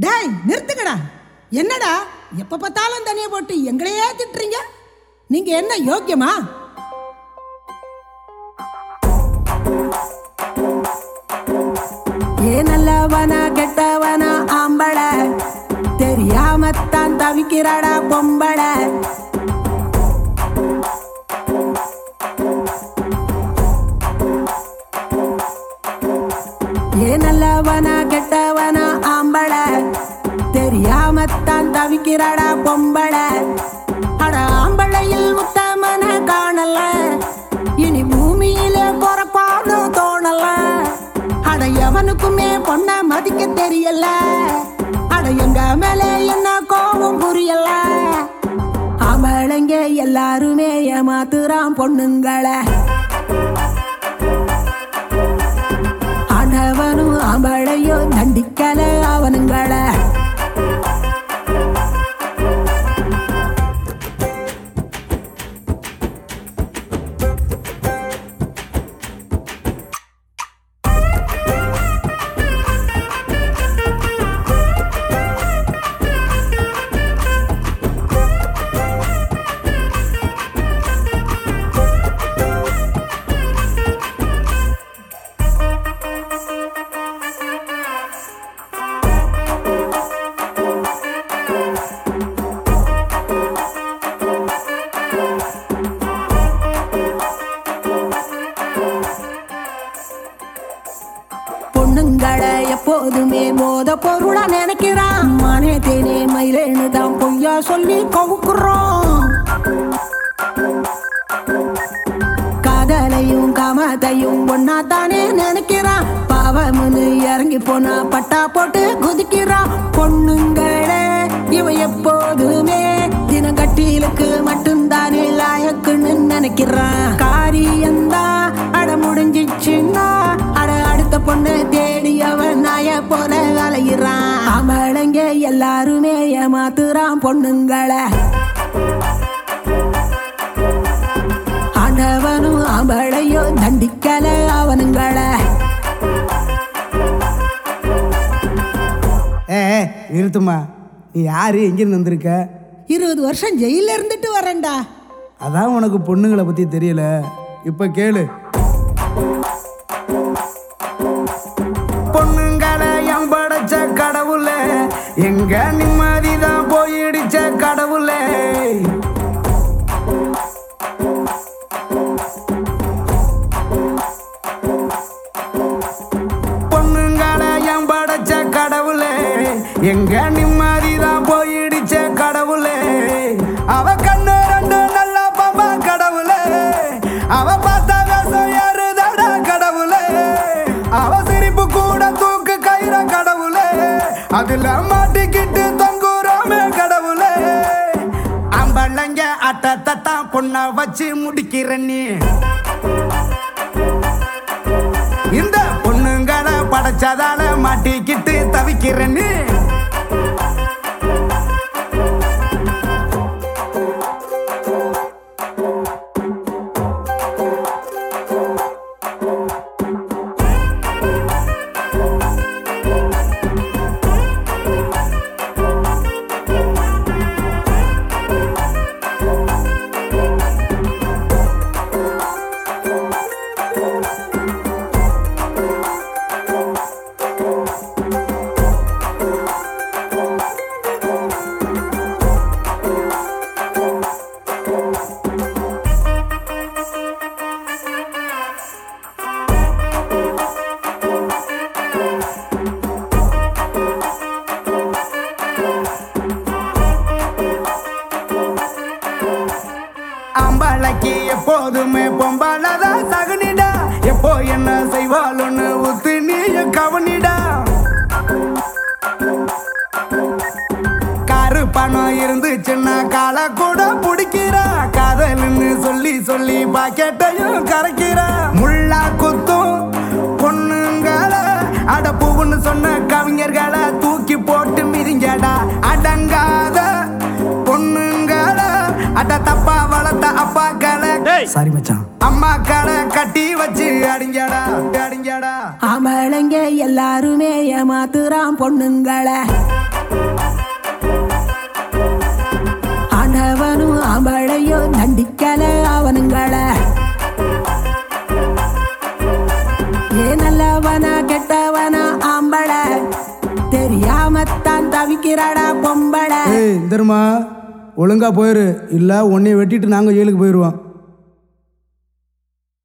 டேய் நிறுத்துங்கடா என்னடா எப்ப பார்த்தாலும் தனியா போட்டு எங்களையே திட்டுறீங்க நீங்க என்ன யோக்கியமா ஏ நல்லவனா கெட்டவனா ஆம்பள தெரியாமத்தான் தவிக்கிறாடா பொம்பள ஏ நல்லவனா கெட்டவனா ஆம்பள தெரியாமத்தான் தவிக்கிறாடா பொம்பள அட ஆம்பளையில் உத்தமன காணல இனி பூமியில பொறப்பாடு தோணல அட எவனுக்குமே பொண்ண மதிக்க தெரியல அட எங்க மேல என்ன கோபம் புரியல ஆம்பளைங்க எல்லாருமே ஏமாத்துறான் பொண்ணுங்களை ஆண்டவனும் ஆம்பளையோ தண்டிக்கல அவனுங்கள பொண்ணுங்களை எப்போதுமே போத பொருளா நினைக்கிறான் மானே தேனே மயிலேன்னு தான் பொய்யா சொல்லி கவுக்குறோம் காதலையும் காமத்தையும் ஒன்னா தானே நினைக்கிறான் பாவம்னு இறங்கி போனா பட்டா போட்டு குதிக்கிறான் பொண்ணுங்களே இவ எப்போதுமே தினங்கட்டிலுக்கு மட்டும்தானே லாயக்குன்னு நினைக்கிறான் காரியந்தான் அட முடிஞ்சிச்சுன்னா அட அடுத்த பொண்ணு தேடி அவன் நாய போல அலையிறான் அவளைங்க எல்லாருமே ஏமாத்துறான் பொண்ணுங்களை ஆண்டவனும் அவளையோ தண்டிக்கல அவனுங்கள ஏ ஏ, நிறுத்துமா நீ யாரு எங்கிருந்து வந்திருக்க இருபது வருஷம் ஜெயில இருந்துட்டு வரேன்டா அதான் உனக்கு பொண்ணுங்களை பத்தி தெரியல இப்ப கேளு பொண்ணுங்களை என் படைச்ச கடவுளே எங்க நிம்மதிதான் போயிடுச்ச கடவுளே பொண்ணுங்களை என் படைச்ச கடவுளே எங்க நிம்மதிதான் போயிடுச்ச கடவுளே அவ கண்ணு ரெண்டு நல்ல பாப்பா கடவுளே அவ பார்த்த வேஷம் ஏறுதடா கடவுளே அவ சிரிப்பு கூட தூக்கு கயிற கடவுளே அதுல மாட்டிக்கிட்டு தொங்குறோமே கடவுளே அம்பளங்க அட்ட தத்தா பொண்ண வச்சு முடிக்கிற நீ இந்த பொண்ணுங்களை படைச்சதால மாட்டிக்கிட்டு தவிக்கிற நீ அம்பளைக்கு எப்போதுமே பொம்பளதா சகுனிடா எப்போ என்ன செய்வாளுன்னு உத்து நீய கவனிடா காரு பணம் இருந்துச்சுன்னா காலை கூட பிடிக்கிறா காதல்னு சொல்லி சொல்லி பாக்கெட்டையும் கரைக்கிறா முள்ளா குத்தும் பொண்ணுங்கள அட பூவுன்னு சொன்ன கவிஞர்களை தூக்கி போட்டு மிதிங்கடா அடங்காத பொண்ணுங்கள அட தப்பா வளர்த்த அப்பாக்களை சாரி மச்சான் அம்மாக்களை கட்டி வச்சு அடிங்கடா அடிங்கடா ஆம்பளைங்க எல்லாருமே ஏமாத்துறான் பொண்ணுங்களை ஆண்டவனும் ஆம்பளையும் தண்டிக்கல அவனுங்கள ஏ நல்லவனா கெட்டவனா ஆம்பளை தெரியாமத்தான் தவிக்கிறாடா பொம்பளை ஏய் இந்தருமா ஒழுங்கா போயிரு இல்லை உன்னைய வெட்டிட்டு நாங்கள் ஜெயிலுக்கு போயிடுவோம்